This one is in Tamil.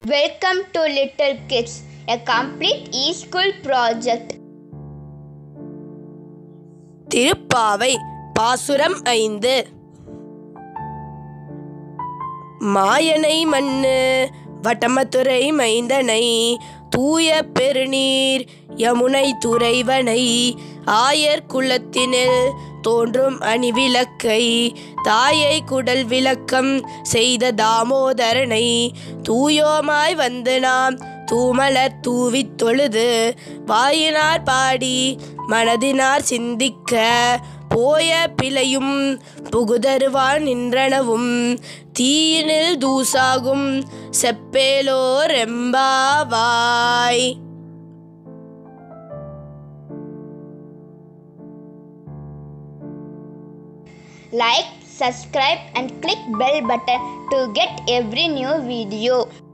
Welcome to Little Kids, a complete e-school project. Thiruppavai பாசுரம் ஐந்து மாயனை மண்ணு வட்டமத்துறை மைந்தனை தூய பெருநீர் யமுனை துறைவனை ஆயர் குலத்தினில் தோன்றும் அணிவிளக்கை தாயை குடல் விளக்கம் செய்த தாமோதரனை தூயோமாய் வந்து நாம் தூமலர் தூவித் தொழுது வாயினார் பாடி மனதினார் சிந்திக்க போய பிழையும் புகுதருவான் நின்றனவும் தீயினில் தூசாகும் செப்பேலோர் எம்பாவாய் Like, subscribe and click bell button to get every new video.